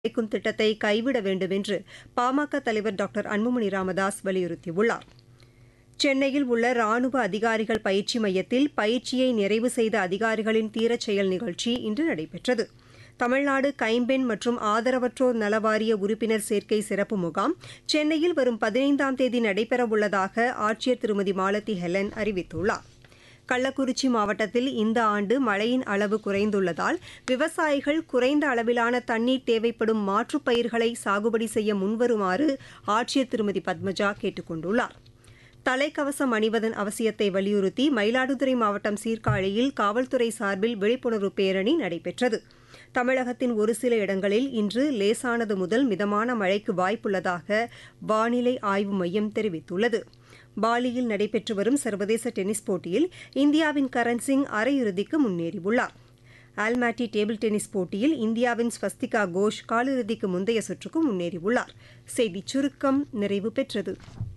அளிக்கும் திட்டத்தை கைவிட வேண்டும் என்று பாமக தலைவர் டாக்டர் அன்புமணி ராமதாஸ் வலியுறுத்தியுள்ளார் சென்னையில் உள்ள ராணுவ அதிகாரிகள் பயிற்சி மையத்தில் பயிற்சியை நிறைவு செய்த அதிகாரிகளின் தீரச் செயல் நிகழ்ச்சி இன்று நடைபெற்றது தமிழ்நாடு கைம்பெண் மற்றும் ஆதரவற்றோர் நலவாரிய உறுப்பினர் சேர்க்கை சிறப்பு முகாம் சென்னையில் வரும் பதினைந்தாம் தேதி நடைபெறவுள்ளதாக ஆட்சியர் திருமதி மாலதி ஹெலன் அறிவித்துள்ளார் கள்ளக்குறிச்சி மாவட்டத்தில் இந்த ஆண்டு மழையின் அளவு குறைந்துள்ளதால் விவசாயிகள் குறைந்த அளவிலான தண்ணீர் தேவைப்படும் மாற்றுப் பயிர்களை சாகுபடி செய்ய முன்வருமாறு ஆட்சியர் திருமதி பத்மஜா கேட்டுக் கொண்டுள்ளார் தலைக்கவசம் அணிவதன் அவசியத்தை வலியுறுத்தி மயிலாடுதுறை மாவட்டம் சீர்காழியில் காவல்துறை சார்பில் விழிப்புணர்வு பேரணி நடைபெற்றது தமிழகத்தின் ஒரு சில இடங்களில் இன்று லேசானது முதல் மிதமான மழைக்கு வாய்ப்புள்ளதாக வானிலை ஆய்வு மையம் தெரிவித்துள்ளது பாலியில் நடைபெற்று வரும் சர்வதேச டென்னிஸ் போட்டியில் இந்தியாவின் கரண் சிங் அரையிறுதிக்கு முன்னேறியுள்ளார் ஆல்மாட்டி டேபிள் டென்னிஸ் போட்டியில் இந்தியாவின் ஸ்வஸ்திகா கோஷ் காலிறுதிக்கு முந்தைய சுற்றுக்கு முன்னேறியுள்ளார் செய்திச் சுருக்கம் நிறைவு பெற்றது